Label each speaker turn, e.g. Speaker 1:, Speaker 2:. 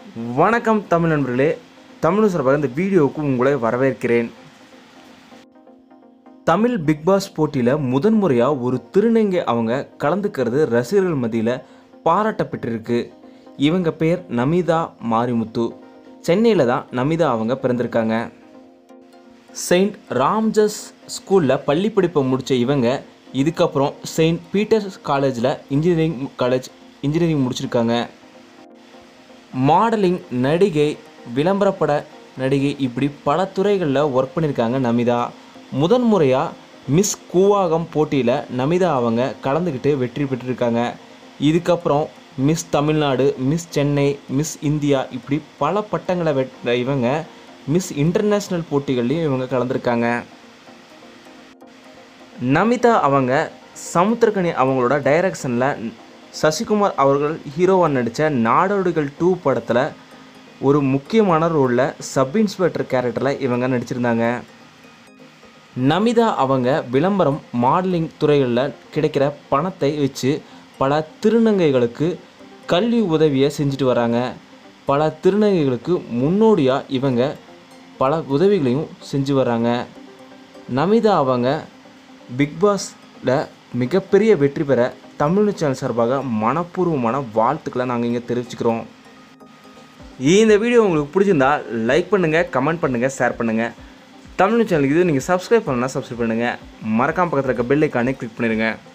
Speaker 1: வணக்கம் தமிழ் நண்பர்களே தமிழ் சார்பாக இந்த வீடியோவுக்கு உங்களை வரவேற்கிறேன் தமிழ் பிக் பாஸ் போட்டியில் முதன்முறையாக ஒரு திருநங்கை அவங்க கலந்துக்கிறது ரசிகர்கள் மத்தியில் பாராட்ட பெற்றிருக்கு இவங்க பேர் நமிதா மாரிமுத்து சென்னையில் தான் நமிதா அவங்க பிறந்திருக்காங்க செயின்ட் ராம்ஜஸ் ஸ்கூலில் பள்ளி படிப்பை முடித்த இவங்க இதுக்கப்புறம் செயின்ட் பீட்டர்ஸ் காலேஜில் இன்ஜினியரிங் காலேஜ் இன்ஜினியரிங் முடிச்சிருக்காங்க மாடலிங் நடிகை விளம்பரப்பட நடிகை இப்படி பல துறைகளில் ஒர்க் பண்ணியிருக்காங்க நமிதா முதன் முறையாக மிஸ் கூவாகம் போட்டியில் நமிதா அவங்க கலந்துக்கிட்டு வெற்றி பெற்றிருக்காங்க இதுக்கப்புறம் miss Tamil Nadu miss Chennai miss India இப்படி பல பட்டங்களை வெற்ற இவங்க மிஸ் இன்டர்நேஷ்னல் போட்டிகள்லையும் இவங்க கலந்துருக்காங்க நமிதா அவங்க சமுத்திரகனி அவங்களோட டைரக்ஷனில் சசிகுமார் அவர்கள் ஹீரோவாக நடித்த நாடோடிகள் டூ படத்தில் ஒரு முக்கியமான ரோலில் சப் இன்ஸ்பெக்டர் கேரக்டரில் இவங்க நடிச்சிருந்தாங்க நமிதா அவங்க விளம்பரம் மாடலிங் துறைகளில் கிடைக்கிற பணத்தை வச்சு பல திருநங்கைகளுக்கு கல்வி உதவியை செஞ்சுட்டு வராங்க பல திருநங்கைகளுக்கு முன்னோடியாக இவங்க பல உதவிகளையும் செஞ்சு வராங்க நமிதா அவங்க பிக் பாஸில் மிகப்பெரிய வெற்றி பெற தமிழ் சேனல் சார்பாக மனப்பூர்வமான வாழ்த்துக்களை நாங்கள் இங்கே தெரிவிச்சுக்கிறோம் இந்த வீடியோ உங்களுக்கு பிடிச்சிருந்தா லைக் பண்ணுங்கள் கமெண்ட் பண்ணுங்கள் ஷேர் பண்ணுங்கள் தமிழ் சேனலுக்கு இது நீங்கள் சப்ஸ்கிரைப் பண்ணலாம் சப்ஸ்கிரைப் பண்ணுங்கள் மறக்காம பக்கத்தில் இருக்க பெல் ஐக்கானே கிளிக் பண்ணிடுங்க